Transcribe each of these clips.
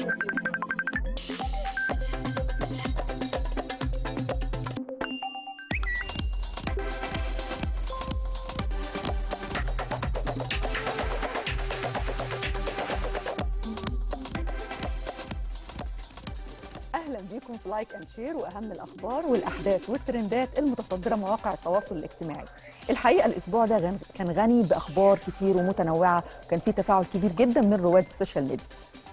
اهلا بيكم في لايك اند شير واهم الاخبار والاحداث والترندات المتصدره مواقع التواصل الاجتماعي. الحقيقه الاسبوع ده غن- كان غني باخبار كتير ومتنوعه وكان في تفاعل كبير جدا من رواد السوشيال ميديا.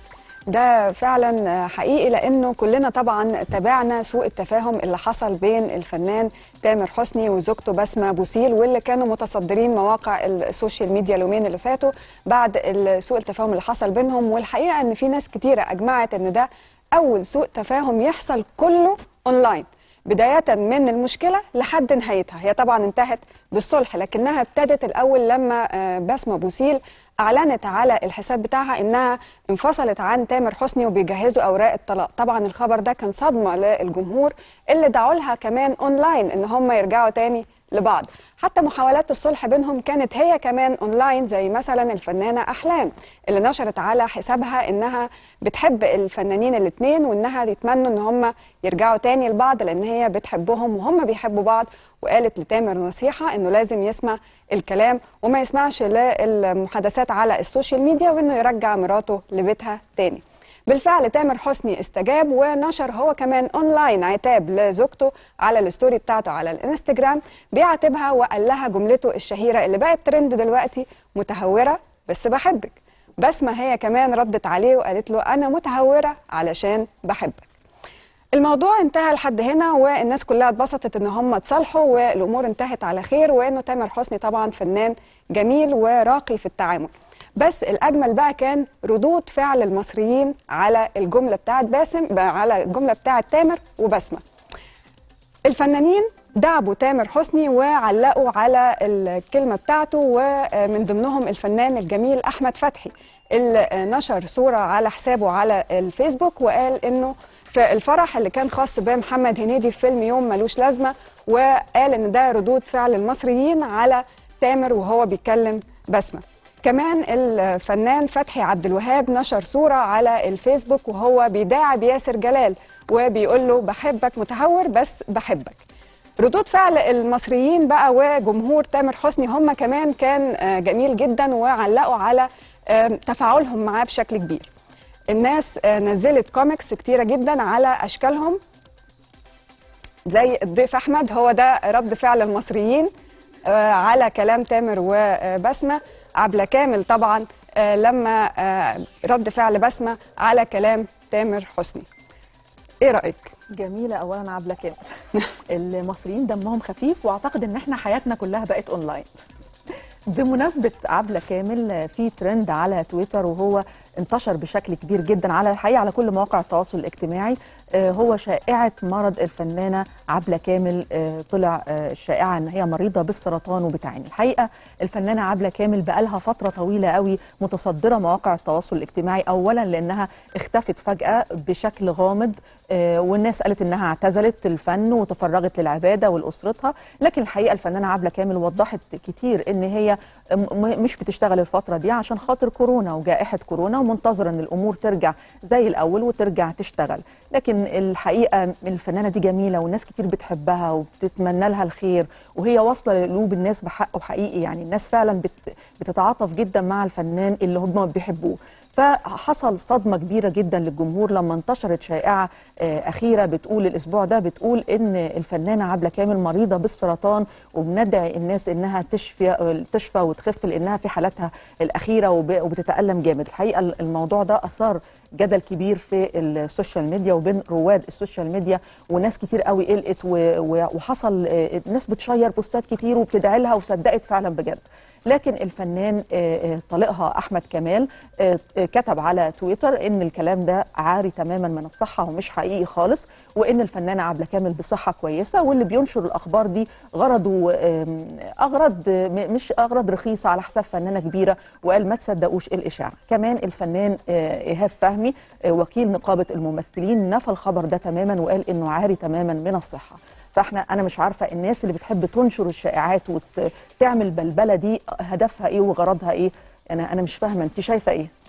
ده فعلا حقيقي لانه كلنا طبعا تابعنا سوء التفاهم اللي حصل بين الفنان تامر حسني وزوجته بسمه بوسيل واللي كانوا متصدرين مواقع السوشيال ميديا اليومين اللي فاتوا بعد ال- سوء التفاهم اللي حصل بينهم والحقيقه ان في ناس كتيره اجمعت ان ده اول سوء تفاهم يحصل كله اونلاين بداية من المشكلة لحد نهايتها هي طبعا انتهت بالصلح لكنها ابتدت الأول لما آه، بسمة بوسيل أعلنت على الحساب بتاعها إنها انفصلت عن تامر حسني وبيجهزوا أوراق الطلاق طبعا الخبر ده كان صدمة للجمهور اللي دعوا لها كمان أونلاين إن هم يرجعوا تاني لبعض حتى محاولات الصلح بينهم كانت هي كمان اونلاين زي مثلا الفنانه احلام اللي نشرت على حسابها انها بتحب الفنانين الاثنين وانها يتمنوا ان هم يرجعوا تاني لبعض لان هي بتحبهم وهم بيحبوا بعض وقالت لتامر نصيحه انه لازم يسمع الكلام وما يسمعش للمحادثات على السوشيال ميديا وانه يرجع مراته لبيتها تاني بالفعل تامر حسني استجاب ونشر هو كمان اونلاين عتاب لزوجته على الستوري بتاعته على الانستجرام بيعاتبها وقال لها جملته الشهيره اللي بقت ترند دلوقتي متهوره بس بحبك بسمه هي كمان ردت عليه وقالت له انا متهوره علشان بحبك الموضوع انتهى لحد هنا والناس كلها اتبسطت ان هم اتصالحوا والامور انتهت على خير وانه تامر حسني طبعا فنان جميل وراقي في التعامل بس الاجمل بقى كان ردود فعل المصريين على الجمله بتاعت باسم على الجمله بتاعت تامر وبسمه الفنانين دعبوا تامر حسني وعلقوا على الكلمه بتاعته ومن ضمنهم الفنان الجميل احمد فتحي اللي نشر صوره على حسابه على الفيسبوك وقال انه في الفرح اللي كان خاص بمحمد هنيدي في فيلم يوم ملوش لازمه وقال ان ده ردود فعل المصريين على تامر وهو بيتكلم بسمه كمان الفنان فتحي عبد الوهاب نشر صورة على الفيسبوك وهو بيداعب ياسر جلال وبيقول له بحبك متهور بس بحبك ردود فعل المصريين بقى وجمهور تامر حسني هم كمان كان آه، جميل جدا وعلقوا على آه، تفاعلهم معاه بشكل كبير الناس آه، نزلت كوميكس كتيرة جدا على أشكالهم زي الضيف احمد هو ده رد فعل المصريين آه، على كلام تامر وبسمه عبله كامل طبعا آه، لما آه، رد فعل بسمه على كلام تامر حسني ايه رايك جميله اولا عبله كامل المصريين دمهم خفيف واعتقد ان احنا حياتنا كلها بقت اونلاين بمناسبة عبلة كامل في ترند على تويتر وهو انتشر بشكل كبير جدا على الحقيقة على كل مواقع التواصل الاجتماعي آه، هو شائعة مرض الفنانة عبلة كامل آه، طلع آه، الشائعة ان هي مريضة بالسرطان وبتعاني الحقيقة الفنانة عبلة كامل بقالها فترة طويلة قوي متصدرة مواقع التواصل الاجتماعي اولا لانها اختفت فجأة بشكل غامض آه، والناس قالت انها اعتزلت الفن وتفرغت للعبادة ولأسرتها لكن الحقيقة الفنانة عبلة كامل وضحت كتير ان هي م- م- مش بتشتغل الفترة دي عشان خاطر كورونا وجائحة كورونا ومنتظرة ان الامور ترجع زي الاول وترجع تشتغل لكن الحقيقة الفنانة دي جميلة والناس كتير بتحبها وبتتمنى لها الخير وهي واصلة لقلوب الناس بحقه حقيقي يعني الناس فعلا بت بتتعاطف جدا مع الفنان اللي هم بيحبوه فحصل صدمة كبيرة جدا للجمهور لما انتشرت شائعة آه، أخيرة بتقول الأسبوع ده بتقول إن الفنانة عبلة كامل مريضة بالسرطان وبندعي الناس إنها تشفي تشفى وتخف لأنها في حالتها الأخيرة وب- وبتتألم جامد الحقيقة الموضوع ده أثار جدل كبير في السوشيال ميديا وبين رواد السوشيال ميديا وناس كتير قوي قلقت و- و- وحصل آه، ناس بتشير بوستات كتير وبتدعي لها وصدقت فعلا بجد لكن الفنان آه، آه، طليقها احمد كمال آه، آه، كتب على تويتر ان الكلام ده عاري تماما من الصحه ومش حقيقي خالص وان الفنانه عبله كامل بصحه كويسه واللي بينشر الاخبار دي غرضه آم، اغراض آه، م- مش اغراض رخيصه على حساب فنانه كبيره وقال ما تصدقوش الاشاعه كمان الفنان آه، ايهاب فهمي آه، وكيل نقابه الممثلين نفى الخبر ده تماما وقال انه عاري تماما من الصحه فاحنا انا مش عارفه الناس اللي بتحب تنشر الشائعات وتعمل بلبله دي هدفها ايه وغرضها ايه انا انا مش فاهمه انت شايفه ايه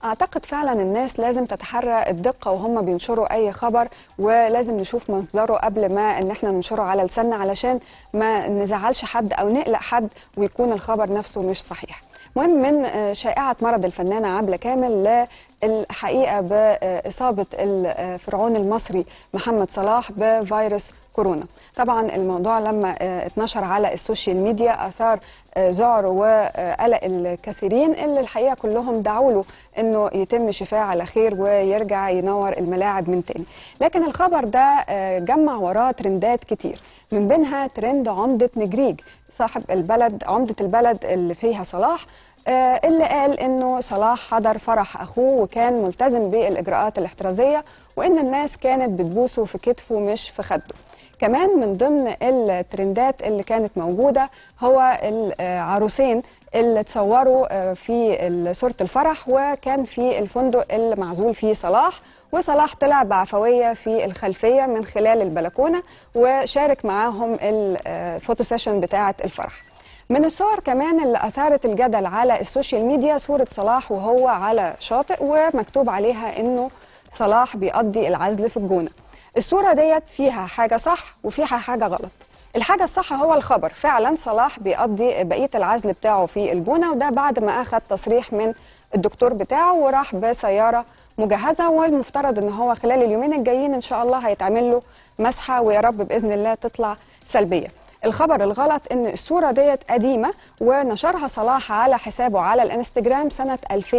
اعتقد فعلا الناس لازم تتحرى الدقه وهم بينشروا اي خبر ولازم نشوف مصدره قبل ما ان احنا ننشره على لساننا علشان ما نزعلش حد او نقلق حد ويكون الخبر نفسه مش صحيح مهم من آه، شائعة مرض الفنانة عبلة كامل للحقيقة بإصابة الفرعون المصري محمد صلاح بفيروس كورونا طبعا الموضوع لما آه، اتنشر على السوشيال ميديا أثار آه، ذعر وقلق الكثيرين اللي الحقيقة كلهم دعوا له أنه يتم شفاه على خير ويرجع ينور الملاعب من تاني لكن الخبر ده آه، جمع وراه ترندات كتير من بينها ترند عمدة نجريج صاحب البلد عمدة البلد اللي فيها صلاح آه، اللي قال انه صلاح حضر فرح اخوه وكان ملتزم بالاجراءات الاحترازيه وان الناس كانت بتبوسه في كتفه مش في خده كمان من ضمن الترندات اللي كانت موجوده هو العروسين اللي اتصوروا آه، في ال- صوره الفرح وكان في الفندق اللي معزول فيه صلاح وصلاح طلع بعفويه في الخلفيه من خلال البلكونه وشارك معاهم الفوتو سيشن بتاعه الفرح من الصور كمان اللي أثارت الجدل على السوشيال ميديا صورة صلاح وهو على شاطئ ومكتوب عليها إنه صلاح بيقضي العزل في الجونة الصورة ديت فيها حاجة صح وفيها حاجة غلط الحاجة الصح هو الخبر فعلا صلاح بيقضي بقية العزل بتاعه في الجونة وده بعد ما أخذ تصريح من الدكتور بتاعه وراح بسيارة مجهزة والمفترض ان هو خلال اليومين الجايين ان شاء الله هيتعمل له مسحة ويا رب بإذن الله تطلع سلبية الخبر الغلط ان الصورة ديت قديمة ونشرها صلاح على حسابه على الانستجرام سنة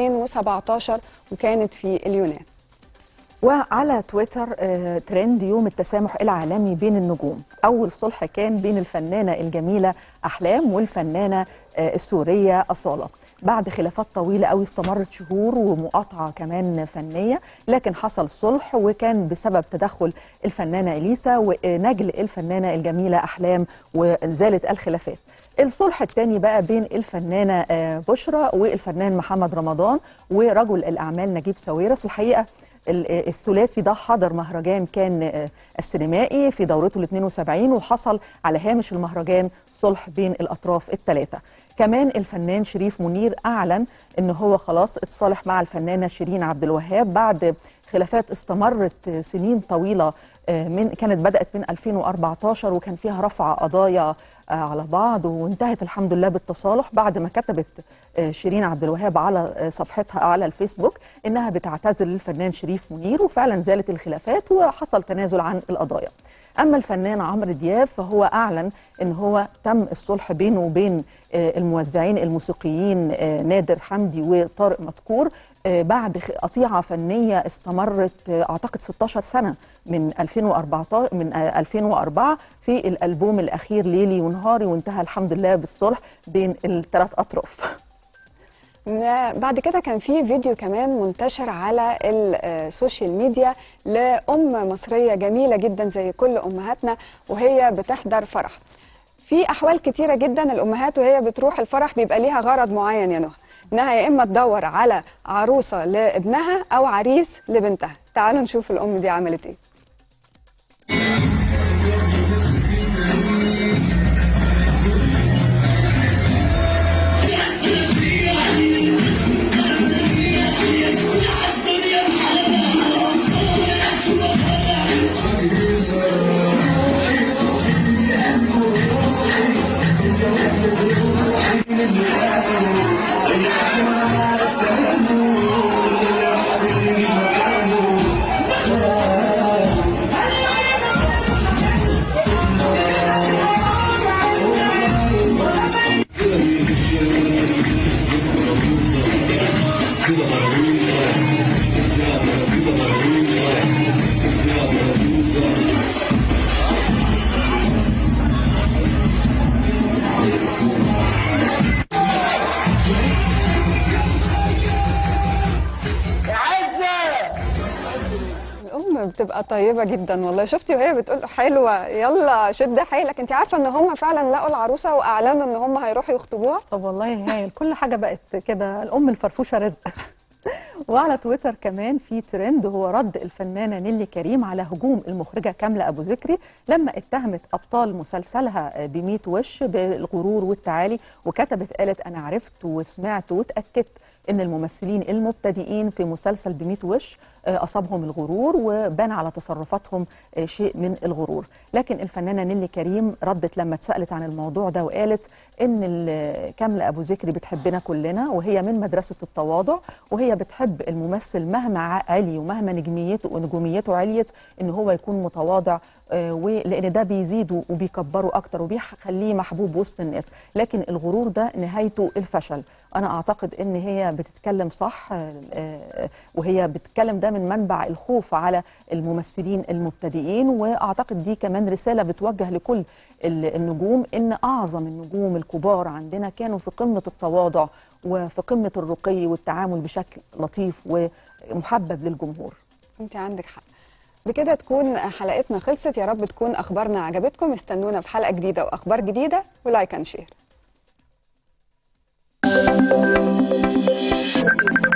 2017 وكانت في اليونان وعلى تويتر آه، ترند يوم التسامح العالمي بين النجوم أول صلح كان بين الفنانة الجميلة أحلام والفنانة آه، السورية أصالة بعد خلافات طويلة قوي استمرت شهور ومقاطعة كمان فنية لكن حصل صلح وكان بسبب تدخل الفنانة إليسا ونجل الفنانة الجميلة أحلام وزالت الخلافات الصلح الثاني بقى بين الفنانة آه، بشرى والفنان محمد رمضان ورجل الأعمال نجيب ساويرس الحقيقة ال- الثلاثي ده حضر مهرجان كان آه، السينمائي في دورته ال 72 وحصل على هامش المهرجان صلح بين الاطراف الثلاثه. كمان الفنان شريف منير اعلن ان هو خلاص اتصالح مع الفنانه شيرين عبد الوهاب بعد خلافات استمرت آه، سنين طويله آه، من كانت بدات من 2014 وكان فيها رفع قضايا آه، على بعض وانتهت الحمد لله بالتصالح بعد ما كتبت آه، شيرين عبد الوهاب على آه، صفحتها على الفيسبوك انها بتعتذر للفنان شريف منير وفعلا زالت الخلافات وحصل تنازل عن القضايا. اما الفنان عمرو دياب فهو اعلن ان هو تم الصلح بينه وبين آه، الموزعين الموسيقيين آه، نادر حمدي وطارق مدكور آه، بعد خ- قطيعه فنيه استمرت آه، اعتقد 16 سنه من 2014 من آه، 2004 في الالبوم الاخير ليلي ونهاري وانتهى الحمد لله بالصلح بين الثلاث اطراف. بعد كده كان في فيديو كمان منتشر على السوشيال ميديا لأم مصرية جميلة جدا زي كل أمهاتنا وهي بتحضر فرح في أحوال كتيرة جدا الأمهات وهي بتروح الفرح بيبقى ليها غرض معين يا نهى إنها يا إما تدور على عروسة لابنها أو عريس لبنتها تعالوا نشوف الأم دي عملت إيه الام بتبقى طيبه جدا والله شفتي وهي بتقول له حلوه يلا شد حيلك انت عارفه ان هم فعلا لقوا العروسه واعلنوا ان هم هيروحوا يخطبوها طب والله هايل كل حاجه بقت كده الام الفرفوشه رزق وعلى تويتر كمان في ترند هو رد الفنانه نيلي كريم على هجوم المخرجه كامله ابو ذكري لما اتهمت ابطال مسلسلها ب وش بالغرور والتعالي وكتبت قالت انا عرفت وسمعت واتاكدت ان الممثلين المبتدئين في مسلسل ب وش آه، اصابهم الغرور وبان على تصرفاتهم آه، شيء من الغرور لكن الفنانه نيلي كريم ردت لما اتسالت عن الموضوع ده وقالت ان ال- كامله ابو ذكري بتحبنا كلنا وهي من مدرسه التواضع وهي بتحب الممثل مهما ع- علي ومهما نجميته ونجوميته عليت ان هو يكون متواضع آه، ولان ده بيزيده وبيكبره اكتر وبيخليه محبوب وسط الناس لكن الغرور ده نهايته الفشل انا اعتقد ان هي بتتكلم صح آه، آه، وهي بتتكلم ده من منبع الخوف على الممثلين المبتدئين واعتقد دي كمان رساله بتوجه لكل ال- النجوم ان اعظم النجوم الكبار عندنا كانوا في قمه التواضع وفي قمه الرقي والتعامل بشكل لطيف ومحبب للجمهور انت عندك حق بكده تكون حلقتنا خلصت يا رب تكون اخبارنا عجبتكم استنونا في حلقه جديده واخبار جديده ولايك اند شير